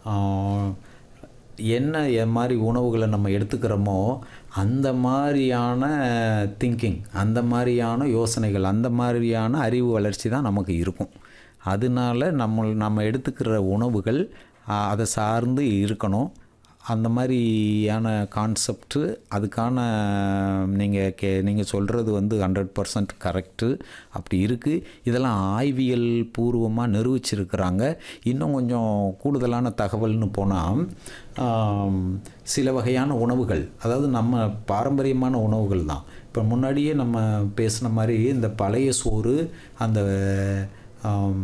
ஆஹ், என்ன எ- மாதிரி உணவுகளை நம்ம எடுத்துக்கிறோமோ அந்த மாதிரியான திங்கிங் அந்த மாதிரியான யோசனைகள் அந்த மாதிரியான அறிவு வளர்ச்சி தான் நமக்கு இருக்கும் அதனால நம்ம நம்ம எடுத்துக்கிற உணவுகள் ஆஹ், அதை சார்ந்து இருக்கணும் அந்த மாதிரியான கான்செப்ட்டு அதுக்கான நீங்கள் கே நீங்கள் சொல்கிறது வந்து ஹண்ட்ரட் பர்சன்ட் கரெக்டு அப்படி இருக்குது இதெல்லாம் ஆய்வியல் பூர்வமாக நிரூபிச்சிருக்கிறாங்க இன்னும் கொஞ்சம் கூடுதலான தகவல்னு போனால் சில வகையான உணவுகள் அதாவது நம்ம பாரம்பரியமான உணவுகள் தான் இப்போ முன்னாடியே நம்ம பேசின மாதிரி இந்த பழைய சோறு அந்த ஆம்,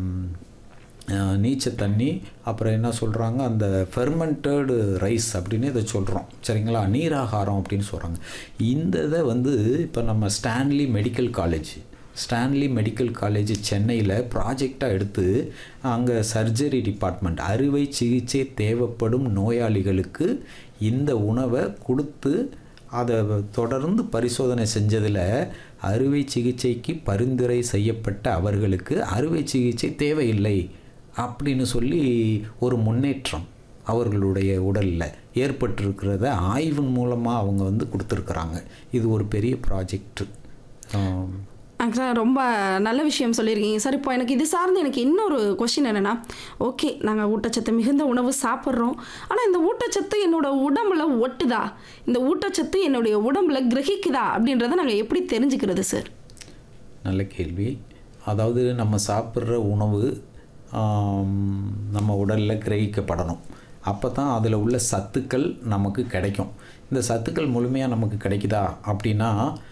அஹ் நீச்ச தண்ணி அப்புறம் என்ன சொல்கிறாங்க அந்த ஃபெர்மெண்டடு ரைஸ் அப்படின்னு இதை சொல்கிறோம் சரிங்களா நீராகாரம் அப்படின்னு சொல்கிறாங்க இந்த இதை வந்து இப்போ நம்ம Stanley medical college Stanley medical college சென்னையில் ப்ராஜெக்டாக எடுத்து அங்கே சர்ஜரி டிபார்ட்மெண்ட் அறுவை சிகிச்சை தேவைப்படும் நோயாளிகளுக்கு இந்த உணவை கொடுத்து அதை தொடர்ந்து பரிசோதனை செஞ்சதில் அறுவை சிகிச்சைக்கு பரிந்துரை செய்யப்பட்ட அவர்களுக்கு அறுவை சிகிச்சை தேவையில்லை அப்படின்னு சொல்லி ஒரு முன்னேற்றம் அவர்களுடைய உடலில் ஏற்பட்டிருக்கிறத ஆய்வின் மூலமாக அவங்க வந்து கொடுத்துருக்குறாங்க இது ஒரு பெரிய ப்ராஜெக்ட் ஆக்சுவலாக ரொம்ப நல்ல விஷயம் சொல்லியிருக்கீங்க சார் இப்போ எனக்கு இது சார்ந்து எனக்கு இன்னொரு கொஷின் என்னென்னா ஓகே நாங்கள் ஊட்டச்சத்து மிகுந்த உணவு சாப்பிட்றோம் ஆனால் இந்த ஊட்டச்சத்து என்னோட உடம்புல ஒட்டுதா இந்த ஊட்டச்சத்து என்னுடைய உடம்புல கிரகிக்குதா அப்படின்றத நாங்கள் எப்படி தெரிஞ்சுக்கிறது சார் நல்ல கேள்வி அதாவது நம்ம சாப்பிட்ற உணவு ஆம், நம்ம உடலில் கிரகிக்கப்படணும் அப்போ தான் அதில் உள்ள சத்துக்கள் நமக்கு கிடைக்கும் இந்த சத்துக்கள் முழுமையாக நமக்கு கிடைக்குதா அப்படின்னா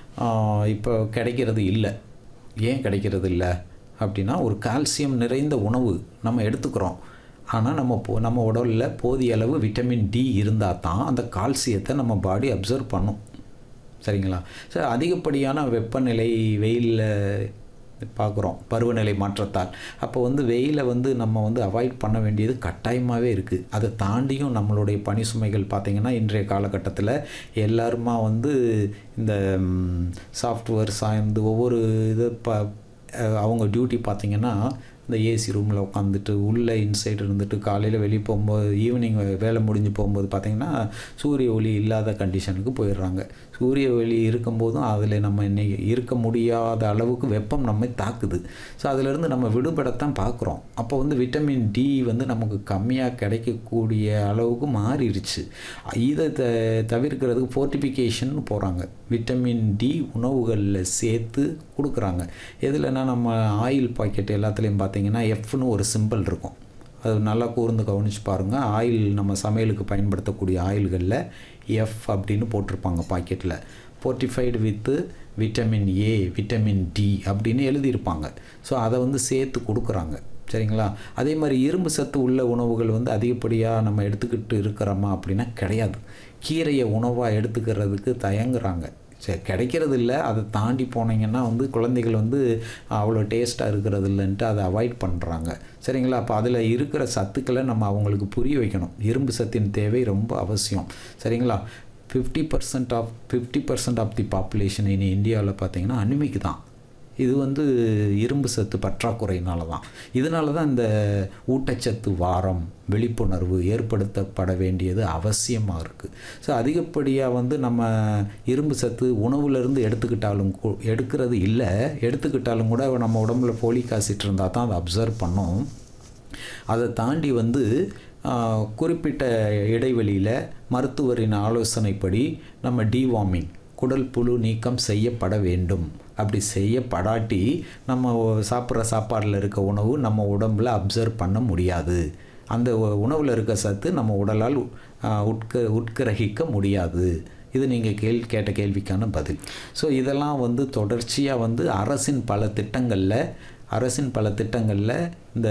இப்போ கிடைக்கிறது இல்லை ஏன் கிடைக்கிறது இல்லை அப்படின்னா ஒரு கால்சியம் நிறைந்த உணவு நம்ம எடுத்துக்கிறோம் ஆனால் நம்ம போ நம்ம உடலில் போதிய அளவு விட்டமின் டி இருந்தால் தான் அந்த கால்சியத்தை நம்ம பாடி அப்சர்வ் பண்ணும் சரிங்களா சார் அதிகப்படியான வெப்பநிலை வெயிலில் பார்க்குறோம் பருவநிலை மாற்றத்தால் அப்போ வந்து வெயிலை வந்து நம்ம வந்து அவாய்ட் பண்ண வேண்டியது கட்டாயமாகவே இருக்குது அதை தாண்டியும் நம்மளுடைய பணி சுமைகள் பார்த்திங்கன்னா இன்றைய காலகட்டத்தில் எல்லாருமா வந்து இந்த சாஃப்ட்வேர் சார்ந்து ஒவ்வொரு இது ப அஹ் அவங்க டியூட்டி பார்த்திங்கன்னா இந்த ஏசி ரூமில் உட்காந்துட்டு உள்ளே இன்சைடு இருந்துட்டு காலையில் வெளியே போகும்போது ஈவினிங் வேலை முடிஞ்சு போகும்போது பார்த்திங்கன்னா சூரிய ஒளி இல்லாத கண்டிஷனுக்கு போயிடுறாங்க சூரிய ஒளி இருக்கும்போதும் அதில் நம்ம இன்னைக்கு இருக்க முடியாத அளவுக்கு வெப்பம் நம்மை தாக்குது ஸோ அதிலிருந்து நம்ம விடுபடத்தான் பார்க்குறோம் அப்போ வந்து விட்டமின் டி வந்து நமக்கு கம்மியாக கிடைக்கக்கூடிய அளவுக்கு மாறிடுச்சு இதை த தவிர்க்கிறதுக்கு ஃபோர்ட்டிஃபிகேஷன் போகிறாங்க விட்டமின் டி உணவுகளில் சேர்த்து கொடுக்குறாங்க எதுலன்னா நம்ம ஆயில் பாக்கெட் எல்லாத்துலேயும் பார்த்தீங்கன்னா எஃப்னு ஒரு சிம்பிள் இருக்கும் அது நல்லா கூர்ந்து கவனிச்சு பாருங்கள் ஆயில் நம்ம சமையலுக்கு பயன்படுத்தக்கூடிய ஆயில்களில் எஃப் அப்படின்னு போட்டிருப்பாங்க பாக்கெட்டில் fortified with vitamin A vitamin D அப்படின்னு எழுதியிருப்பாங்க ஸோ அதை வந்து சேர்த்து கொடுக்குறாங்க சரிங்களா அதே மாதிரி இரும்பு சத்து உள்ள உணவுகள் வந்து அதிகப்படியாக நம்ம எடுத்துக்கிட்டு இருக்கிறோமா அப்படின்னா கிடையாது கீரையை உணவாக எடுத்துக்கிறதுக்கு தயங்குறாங்க சரி கிடைக்கிறது இல்லை அதை தாண்டி போனீங்கன்னா வந்து குழந்தைகள் வந்து அவ்வளோ டேஸ்ட்டாக இருக்கிறது இல்லைன்ட்டு அதை அவாய்ட் பண்ணுறாங்க சரிங்களா அப்போ அதில் இருக்கிற சத்துக்களை நம்ம அவங்களுக்கு புரிய வைக்கணும் இரும்பு சத்தின் தேவை ரொம்ப அவசியம் சரிங்களா fifty percent of fifty percent of the population இனி இந்தியாவில் பார்த்தீங்கன்னா அனிமிக் தான் இது வந்து இரும்பு சத்து பற்றாக்குறையினால தான் இதனால தான் இந்த ஊட்டச்சத்து வாரம் விழிப்புணர்வு ஏற்படுத்தப்பட வேண்டியது அவசியமாக இருக்குது ஸோ அதிகப்படியாக வந்து நம்ம இரும்பு சத்து உணவுலேருந்து எடுத்துக்கிட்டாலும் கூ- எடுக்கிறது இல்லை எடுத்துக்கிட்டாலும் கூட நம்ம உடம்புல ஃபோலிக் ஆசிட் இருந்தால் தான் அதை அப்சர்வ் பண்ணும் அதை தாண்டி வந்து ஆ, குறிப்பிட்ட இடைவெளியில் மருத்துவரின் ஆலோசனைப்படி நம்ம டிவார்மிங் குடல் புழு நீக்கம் செய்யப்பட வேண்டும் அப்படி செய்யப்படாட்டி நம்ம சாப்பிட்ற சாப்பாடில் இருக்க உணவு நம்ம உடம்புல அப்சர்வ் பண்ண முடியாது அந்த உணவில் இருக்க சத்து நம்ம உடலால் ஆ, உட்க உட்கிரகிக்க முடியாது இது நீங்கள் கேள் கேட்ட கேள்விக்கான பதில் ஸோ இதெல்லாம் வந்து தொடர்ச்சியாக வந்து அரசின் பல திட்டங்களில் அரசின் பல திட்டங்களில் இந்த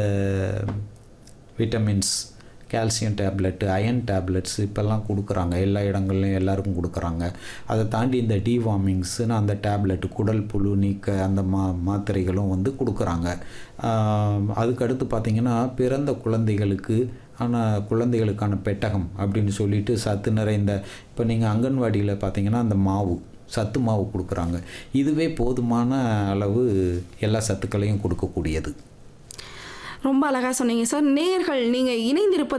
vitamins calcium tablet iron tablets இப்போல்லாம் கொடுக்குறாங்க எல்லா இடங்கள்லையும் எல்லாருக்கும் கொடுக்குறாங்க அதை தாண்டி இந்த டிவார்மிங்ஸ்னு அந்த டேப்லெட் குடல் புழு நீக்க அந்த மா மாத்திரைகளும் வந்து கொடுக்குறாங்க ஆம், அதுக்கடுத்து பார்த்திங்கன்னா பிறந்த குழந்தைகளுக்கு ஆனால் குழந்தைகளுக்கான பெட்டகம் அப்படின்னு சொல்லிட்டு சத்து நிறைந்த இப்போ நீங்கள் அங்கன்வாடியில் பார்த்தீங்கன்னா அந்த மாவு சத்து மாவு கொடுக்குறாங்க இதுவே போதுமான அளவு எல்லா சத்துக்களையும் கொடுக்கக்கூடியது ரொம்ப அழகாக சொன்னீங்க சார் நேர்கள் நீங்கள் இணைந்திருப்பது